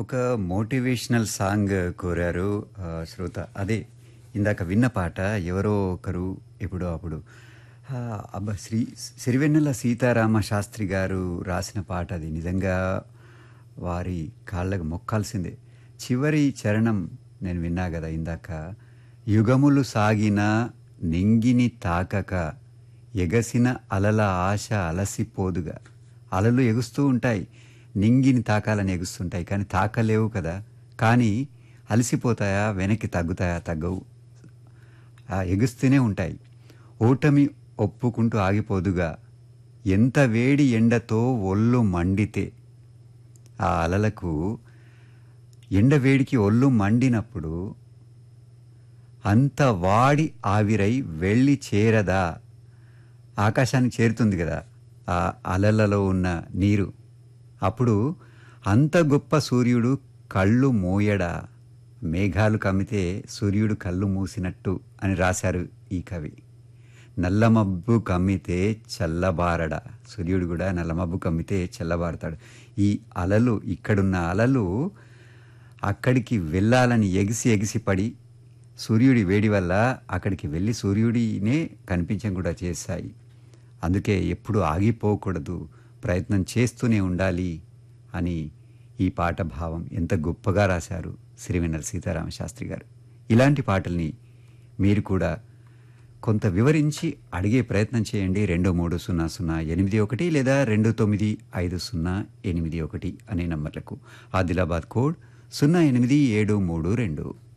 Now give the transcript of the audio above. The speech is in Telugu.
ఒక మోటివేషనల్ సాంగ్ కోరారు ఆ, శ్రోత అదే ఇందాక విన్న పాట ఎవరో ఒకరు ఎప్పుడో అప్పుడు ఆ, అబ్బా శ్రీ సిరివెన్నెల సీతారామ శాస్త్రి గారు రాసిన పాట అది నిజంగా వారి కాళ్ళకు మొక్కాల్సిందే చివరి చరణం నేను విన్నా కదా ఇందాక యుగములు సాగిన నింగిని తాకక ఎగసిన అలల ఆశ అలసిపోదుగా అలలు ఎగుస్తూ ఉంటాయి నింగిని తాకాలని ఎగుస్తుంటాయి కానీ తాకలేవు కదా కానీ అలసిపోతాయా వెనక్కి తగ్గుతాయా తగ్గవు ఆ ఎగుస్తూనే ఉంటాయి ఓటమి ఒప్పుకుంటూ ఆగిపోదుగా ఎంత వేడి ఎండతో ఒళ్ళు మండితే ఆ అలలకు ఎండ వేడికి ఒళ్ళు మండినప్పుడు అంత వాడి ఆవిరై వెళ్ళి చేరదా ఆకాశానికి చేరుతుంది కదా ఆ అలలలో ఉన్న నీరు అప్పుడు అంత గొప్ప సూర్యుడు కళ్ళు మూయడా మేఘాలు కమ్మితే సూర్యుడు కళ్ళు మూసినట్టు అని రాశారు ఈ కవి నల్లమబ్బు కమ్మితే చల్లబారడా సూర్యుడు కూడా నల్లమబ్బు కమ్మితే చల్లబారతాడు ఈ అలలు ఇక్కడున్న అలలు అక్కడికి వెళ్ళాలని ఎగిసి ఎగిసి పడి సూర్యుడి వేడి వల్ల అక్కడికి వెళ్ళి సూర్యుడినే కనిపించం కూడా చేశాయి అందుకే ఎప్పుడు ఆగిపోకూడదు ప్రయత్నం చేస్తూనే ఉండాలి అని ఈ పాట భావం ఎంత గొప్పగా రాశారు సిరివెన్నెల సీతారామ శాస్త్రి గారు ఇలాంటి పాటల్ని మీరు కూడా కొంత వివరించి అడిగే ప్రయత్నం చేయండి రెండు మూడు సున్నా సున్నా ఎనిమిది ఒకటి లేదా రెండు తొమ్మిది ఐదు సున్నా ఎనిమిది ఒకటి అనే నంబర్లకు ఆదిలాబాద్ కోడ్ సున్నా ఎనిమిది ఏడు మూడు రెండు